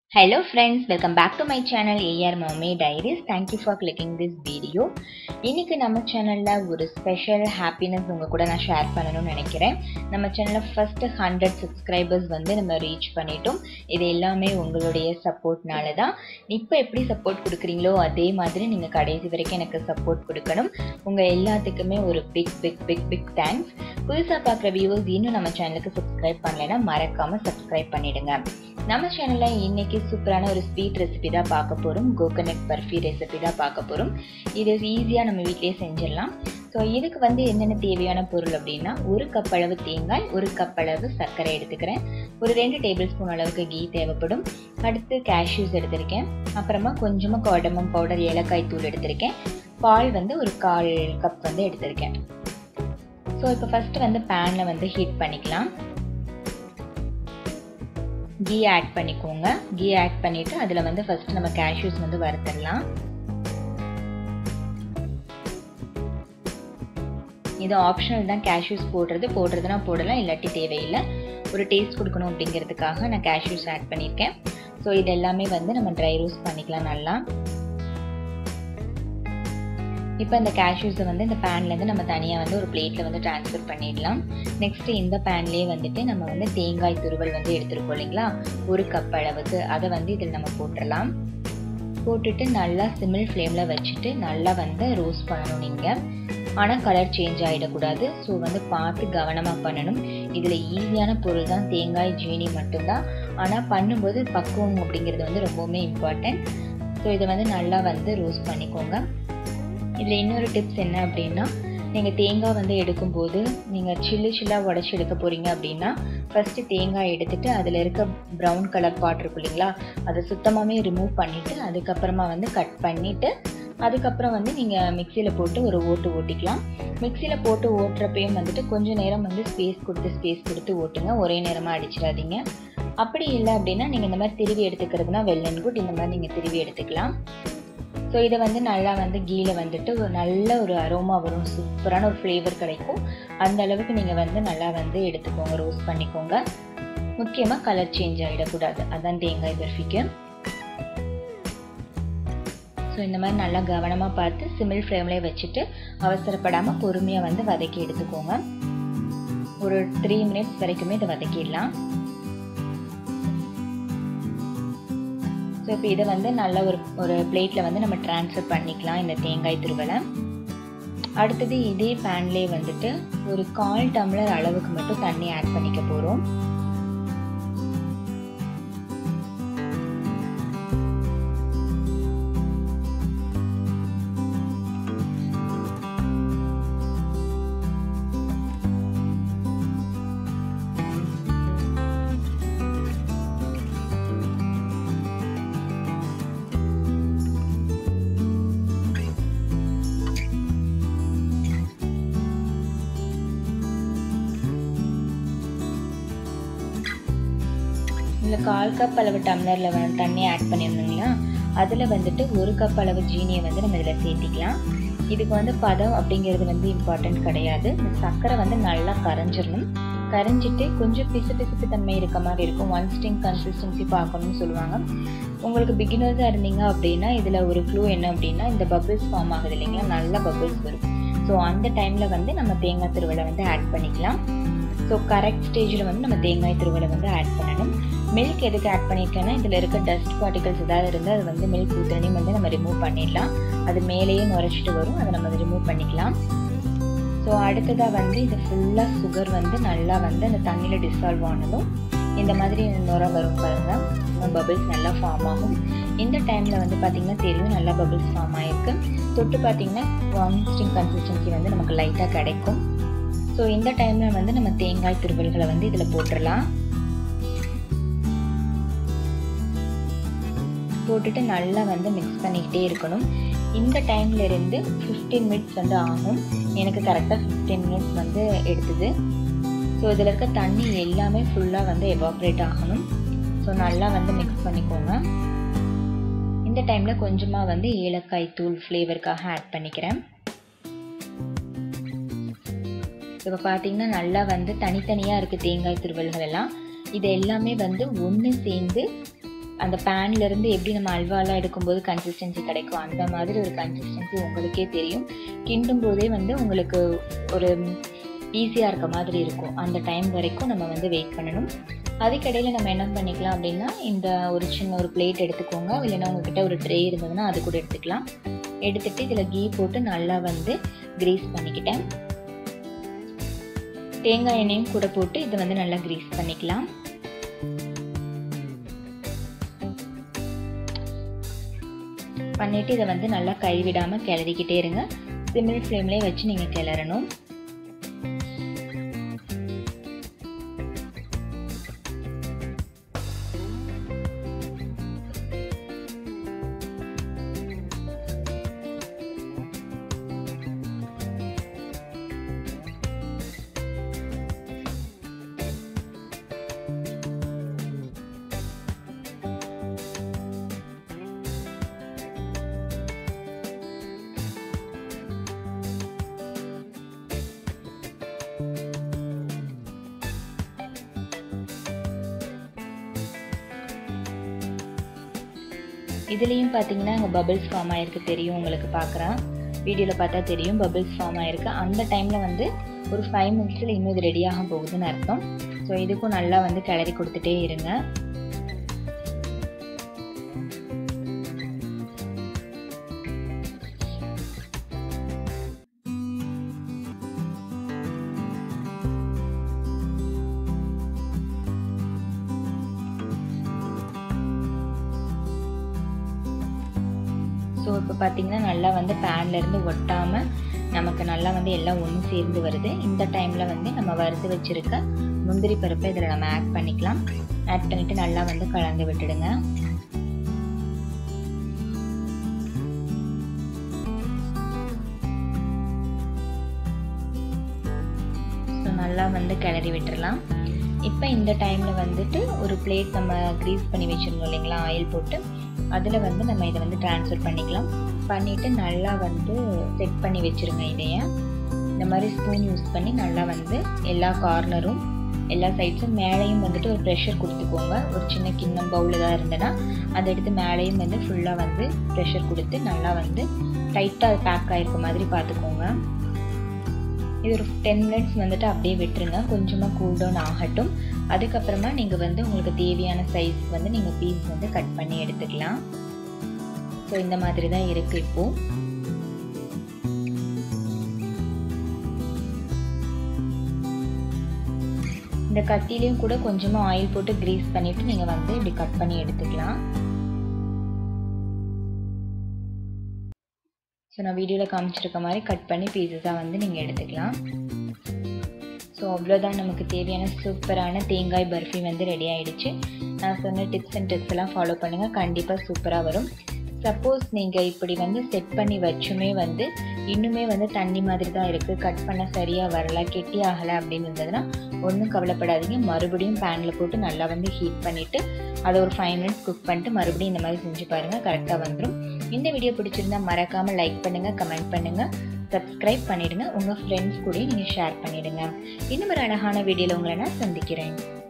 Hello friends, welcome back to my channel AR Mommy Diaries. Thank you for clicking this video. இன்னைக்கு நம்ம சேனலில் ஒரு special happiness உங்கள் கூட நான் ஷேர் பண்ணணும்னு நினைக்கிறேன் நம்ம சேனலில் ஃபஸ்ட்டு ஹண்ட்ரட் சப்ஸ்கிரைபர்ஸ் வந்து நம்ம ரீச் பண்ணிட்டோம் இது எல்லாமே உங்களுடைய சப்போர்ட்னால தான் இப்போ எப்படி சப்போர்ட் கொடுக்குறீங்களோ அதே மாதிரி நீங்கள் கடைசி வரைக்கும் எனக்கு சப்போர்ட் கொடுக்கணும் உங்கள் எல்லாத்துக்குமே ஒரு big big big big thanks புதுசாக பார்க்குற வியூவர்ஸ் இன்னும் நம்ம சேனலுக்கு சப்ஸ்கிரைப் பண்ணலைன்னா மறக்காமல் சப்ஸ்கிரைப் பண்ணிடுங்க நம்ம சேனலில் இன்னைக்கு சூப்பரான ஒரு ஸ்வீட் ரெசிபி தான் பார்க்க போகிறோம் கோகனட் பர்ஃபி ரெசிபி தான் பார்க்க போகிறோம் இது ஈஸியாக நம்ம வீட்டிலேயே செஞ்சிடலாம் ஸோ இதுக்கு வந்து என்னென்ன தேவையான பொருள் அப்படின்னா ஒரு கப் அளவு தேங்காய் ஒரு கப் அளவு சர்க்கரை எடுத்துக்கிறேன் ஒரு ரெண்டு டேபிள் ஸ்பூன் அளவுக்கு கீ தேவைப்படும் அடுத்து கேஷ்யூஸ் எடுத்திருக்கேன் அப்புறமா கொஞ்சமாக கோடமம் பவுடர் ஏலக்காய் தூள் எடுத்திருக்கேன் பால் வந்து ஒரு கால் கப் வந்து எடுத்திருக்கேன் ஸோ இப்போ ஃபஸ்ட்டு வந்து பேனில் வந்து ஹீட் பண்ணிக்கலாம் கீ ஆட் பண்ணிக்கோங்க கீ ஆட் பண்ணிவிட்டு அதில் வந்து ஃபஸ்ட்டு நம்ம கேஷ்யூஸ் வந்து வறுத்துடலாம் இது ஆப்ஷனல் தான் கேஷ்யூஸ் போடுறது போடுறதுனா போடலாம் இல்லாட்டி தேவையில்லை ஒரு டேஸ்ட் கொடுக்கணும் அப்படிங்கிறதுக்காக நான் கேஷ்யூஸ் ஆட் பண்ணியிருக்கேன் ஸோ இது எல்லாமே வந்து நம்ம ட்ரை ரோஸ்ட் பண்ணிக்கலாம் நல்லா இப்போ இந்த கேஷ்யூஸை வந்து இந்த பேன்லேருந்து நம்ம தனியாக வந்து ஒரு பிளேட்டில் வந்து ட்ரான்ஸ்ஃபர் பண்ணிடலாம் நெக்ஸ்ட்டு இந்த பேன்லேயே வந்துட்டு நம்ம வந்து தேங்காய் துருவல் வந்து எடுத்துருக்கோம் இல்லைங்களா ஒரு கப் அளவுக்கு அதை வந்து இதில் நம்ம போட்டுடலாம் போட்டுட்டு நல்லா சிமில் ஃப்ளேமில் வச்சுட்டு நல்லா வந்து ரோஸ்ட் பண்ணணும் நீங்கள் ஆனால் கலர் சேஞ்ச் ஆகிடக்கூடாது ஸோ வந்து பார்த்து கவனமாக பண்ணணும் இதில் ஈஸியான பொருள் தான் தேங்காய் ஜீனி மட்டும்தான் ஆனால் பண்ணும்போது பக்குவம் அப்படிங்கிறது வந்து ரொம்பவுமே இம்பார்ட்டன்ட் ஸோ இதை வந்து நல்லா வந்து ரோஸ்ட் பண்ணிக்கோங்க இதில் இன்னொரு டிப்ஸ் என்ன அப்படின்னா நீங்கள் தேங்காய் வந்து எடுக்கும்போது நீங்கள் சில்லு சில்லாக உடச்சி எடுக்க போகிறீங்க அப்படின்னா ஃபஸ்ட்டு தேங்காய் எடுத்துகிட்டு அதில் இருக்க ப்ரௌன் கலர் பாட் இருக்கும் இல்லைங்களா அதை சுத்தமாகவே ரிமூவ் பண்ணிவிட்டு அதுக்கப்புறமா வந்து கட் பண்ணிவிட்டு அதுக்கப்புறம் வந்து நீங்கள் மிக்சியில் போட்டு ஒரு ஓட்டு ஓட்டிக்கலாம் மிக்சியில் போட்டு ஓட்டுறப்பையும் வந்துட்டு கொஞ்சம் நேரம் வந்து ஸ்பேஸ் கொடுத்து ஸ்பேஸ் கொடுத்து ஓட்டுங்க ஒரே நேரமாக அடிச்சிடாதீங்க அப்படி இல்லை அப்படின்னா நீங்கள் இந்த மாதிரி திருவி எடுத்துக்கிறதுனா வெல் அண்ட் குட் இந்த மாதிரி நீங்கள் திருவி எடுத்துக்கலாம் ஸோ இதை வந்து நல்லா வந்து கீழே வந்துட்டு ஒரு நல்ல ஒரு அரோமா வரும் சூப்பரான ஒரு ஃப்ளேவர் கிடைக்கும் அந்த அளவுக்கு நீங்கள் வந்து நல்லா வந்து எடுத்துக்கோங்க ரோஸ்ட் பண்ணிக்கோங்க முக்கியமாக கலர் சேஞ்ச் ஆகிடக்கூடாது அதான் தேங்காய் பர்ஃபிக்கு ஸோ இந்த மாதிரி நல்லா கவனமாக பார்த்து சிமில் ஃப்ளேம்லேயே வச்சுட்டு அவசரப்படாமல் பொறுமையாக வந்து வதக்கி எடுத்துக்கோங்க ஒரு த்ரீ மினிட்ஸ் வரைக்குமே இதை வதக்கிடலாம் ஸோ இப்போ இதை வந்து நல்ல ஒரு ஒரு பிளேட்டில் வந்து நம்ம ட்ரான்ஸ்ஃபர் பண்ணிக்கலாம் இந்த தேங்காய் துருவலை அடுத்தது இதே பேன்லேயே வந்துட்டு ஒரு கால் டம்ளர் அளவுக்கு மட்டும் தண்ணி ஆட் பண்ணிக்க போகிறோம் இதில் கால் கப் அளவு டம்ளரில் வந்து தண்ணி ஆட் பண்ணியிருந்தீங்களா அதில் வந்துட்டு ஒரு கப் அளவு ஜீனியை வந்து நம்ம இதில் சேர்த்திக்கலாம் இதுக்கு வந்து பதம் அப்படிங்கிறது வந்து இம்பார்ட்டன்ட் கிடையாது இந்த சர்க்கரை வந்து நல்லா கரைஞ்சிடணும் கரைஞ்சிட்டு கொஞ்சம் பிசு பிசுப்பு தன்மை இருக்க மாதிரி இருக்கும் ஒன் ஸ்டிங் கன்சிஸ்டன்சி பார்க்கணும்னு சொல்லுவாங்க உங்களுக்கு பிகினர்ஸாக இருந்தீங்க அப்படின்னா இதில் ஒரு க்ளூ என்ன அப்படின்னா இந்த பபிள்ஸ் ஃபார்ம் ஆகுது இல்லைங்களா நல்ல பபிள்ஸ் வரும் ஸோ அந்த டைமில் வந்து நம்ம தேங்காய் திருவலை வந்து ஆட் பண்ணிக்கலாம் ஸோ கரெக்ட் ஸ்டேஜில் வந்து நம்ம தேங்காய் திருவலை வந்து ஆட் பண்ணணும் மில்க் எதுக்கு ஆட் பண்ணியிருக்கேன்னா இதில் இருக்க டஸ்ட் பார்ட்டிகல்ஸ் ஏதாவது இருந்தால் அது வந்து மில்க் ஊற்றுனையும் வந்து நம்ம ரிமூவ் பண்ணிடலாம் அது மேலேயே நுரைச்சிட்டு வரும் அதை நம்ம ரிமூவ் பண்ணிக்கலாம் ஸோ அடுத்ததாக வந்து இது ஃபுல்லாக சுகர் வந்து நல்லா வந்து அந்த தண்ணியில் டிசால்வ் ஆனதும் இந்த மாதிரி நுர வரும் பாருங்க பபிள்ஸ் நல்லா ஃபார்ம் ஆகும் இந்த டைமில் வந்து பார்த்திங்கன்னா தெரியும் நல்லா பபிள்ஸ் ஃபார்ம் ஆகிருக்கு தொட்டு பார்த்திங்கன்னா ஒன் ஸ்டிங் கன்சிஸ்டன்சி வந்து நமக்கு லைட்டாக கிடைக்கும் ஸோ இந்த டைமில் வந்து நம்ம தேங்காய் துருவல்களை வந்து இதில் போட்டுடலாம் போட்டுட்டு நல்லா வந்து மிக்ஸ் பண்ணிக்கிட்டே இருக்கணும் இந்த டைம்ல இருந்து ஃபிஃப்டீன் மினிட்ஸ் வந்து ஆகும் எனக்கு கரெக்டாக ஃபிஃப்டீன் மினிட்ஸ் வந்து எடுத்தது ஸோ இதில் இருக்க தண்ணி எல்லாமே ஃபுல்லாக வந்து எவாப்ரேட் ஆகணும் ஸோ நல்லா வந்து மிக்ஸ் பண்ணிக்கோங்க இந்த டைமில் கொஞ்சமாக வந்து ஏலக்காய் தூள் ஃப்ளேவருக்காக ஆட் பண்ணிக்கிறேன் இப்போ பார்த்தீங்கன்னா நல்லா வந்து தனித்தனியாக இருக்குது தேங்காய் துருவல்கள் எல்லாம் இது எல்லாமே வந்து ஒன்று சேர்ந்து அந்த பேன்லேருந்து எப்படி நம்ம அல்வாலாம் எடுக்கும்போது கன்சிஸ்டன்சி கிடைக்கும் அந்த மாதிரி ஒரு கன்சிஸ்டன்சி உங்களுக்கே தெரியும் கிண்டும் போதே வந்து உங்களுக்கு ஒரு ஈஸியாக இருக்க மாதிரி இருக்கும் அந்த டைம் வரைக்கும் நம்ம வந்து வெயிட் பண்ணணும் அதுக்கிடையில் நம்ம என்ன பண்ணிக்கலாம் அப்படின்னா இந்த ஒரு சின்ன ஒரு பிளேட் எடுத்துக்கோங்க இல்லைன்னா உங்ககிட்ட ஒரு ட்ரே இருந்ததுன்னா அது கூட எடுத்துக்கலாம் எடுத்துகிட்டு இதில் கீ போட்டு நல்லா வந்து கிரீஸ் பண்ணிக்கிட்டேன் தேங்காய் எண்ணெயும் கூட போட்டு இதை வந்து நல்லா கிரீஸ் பண்ணிக்கலாம் பண்ணிவிட்டு இதை வந்து நல்லா கைவிடாமல் கிளறிக்கிட்டே இருங்க சிமில் ஃப்ளேம்லேயே வச்சு நீங்கள் கிளறணும் இதுலேயும் பார்த்தீங்கன்னா அங்கே பபிள்ஸ் ஃபார்ம் ஆகிருக்கு தெரியும் உங்களுக்கு பார்க்குறேன் வீடியோவில் பார்த்தா தெரியும் பபிள்ஸ் ஃபார்ம் ஆகிருக்கு அந்த டைமில் வந்து ஒரு ஃபைவ் மினிட்ஸில் இன்னும் இது ரெடியாக போகுதுன்னு அர்த்தம் ஸோ இதுக்கும் நல்லா வந்து கிளறி கொடுத்துட்டே இருங்க ஸோ இப்போ பார்த்தீங்கன்னா நல்லா வந்து பேன்லேருந்து ஒட்டாமல் நமக்கு நல்லா வந்து எல்லாம் ஒன்று சேர்ந்து வருது இந்த டைமில் வந்து நம்ம வறுத்து வச்சுருக்க முந்திரி பருப்பை இதில் நம்ம ஆட் பண்ணிக்கலாம் ஆட் பண்ணிவிட்டு நல்லா வந்து கலந்து விட்டுடுங்க ஸோ நல்லா வந்து கிளறி விட்டுறலாம் இப்போ இந்த டைமில் வந்துட்டு ஒரு பிளேட் நம்ம க்ரீஸ் பண்ணி வச்சுருந்தோம் இல்லைங்களா ஆயில் போட்டு அதில் வந்து நம்ம இதை வந்து ட்ரான்ஸ்ஃபர் பண்ணிக்கலாம் பண்ணிவிட்டு நல்லா வந்து செட் பண்ணி வச்சுருங்க இதைய இந்த மாதிரி ஸ்பூன் யூஸ் பண்ணி நல்லா வந்து எல்லா கார்னரும் எல்லா சைட்ஸும் மேலேயும் வந்துட்டு ஒரு ப்ரெஷர் கொடுத்துக்கோங்க ஒரு சின்ன கிண்ணம் பவுல் ஏதாவது இருந்ததுன்னா அதை எடுத்து மேலேயும் வந்து ஃபுல்லாக வந்து ப்ரெஷர் கொடுத்து நல்லா வந்து டைட்டாக பேக் ஆகிருக்க மாதிரி பார்த்துக்கோங்க இது ஒரு டென் மினிட்ஸ் வந்துட்டு அப்படியே விட்டுருங்க கொஞ்சமாக கூல் டவுன் ஆகட்டும் அதுக்கப்புறமா நீங்கள் வந்து உங்களுக்கு தேவையான சைஸ் வந்து நீங்கள் பீஸ் வந்து கட் பண்ணி எடுத்துக்கலாம் ஸோ இந்த மாதிரி தான் இருக்குது இப்போது இந்த கத்திலையும் கூட கொஞ்சமாக ஆயில் போட்டு க்ரீஸ் பண்ணிவிட்டு நீங்கள் வந்து இப்படி கட் பண்ணி எடுத்துக்கலாம் ஸோ நான் வீடியோவில் காமிச்சிருக்க மாதிரி கட் பண்ணி பீசஸாக வந்து நீங்கள் எடுத்துக்கலாம் ஸோ அவ்வளோதான் நமக்கு தேவையான சூப்பரான தேங்காய் பர்ஃபி வந்து ரெடி ஆகிடுச்சு நான் சொன்ன டிப்ஸ் அண்ட் டிப்ஸ் எல்லாம் ஃபாலோ பண்ணுங்கள் கண்டிப்பாக சூப்பராக வரும் சப்போஸ் நீங்கள் இப்படி வந்து செட் பண்ணி வச்சுமே வந்து இன்னுமே வந்து தண்ணி மாதிரி தான் இருக்குது கட் பண்ண சரியாக வரல கெட்டி ஆகலை அப்படின்னு இருந்ததுன்னா ஒன்றும் கவலைப்படாதீங்க மறுபடியும் பேனில் போட்டு நல்லா வந்து ஹீட் பண்ணிவிட்டு அதை ஒரு ஃபைவ் மினிட்ஸ் குக் பண்ணிட்டு மறுபடியும் இந்த மாதிரி செஞ்சு பாருங்கள் கரெக்டாக வந்துடும் இந்த வீடியோ பிடிச்சிருந்தா மறக்காமல் லைக் பண்ணுங்கள் கமெண்ட் பண்ணுங்கள் சப்ஸ்கிரைப் பண்ணிவிடுங்க உங்கள் ஃப்ரெண்ட்ஸ் கூட நீங்கள் ஷேர் பண்ணிவிடுங்க இன்னும் ஒரு அழகான வீடியோவில் உங்களை நான் சந்திக்கிறேன்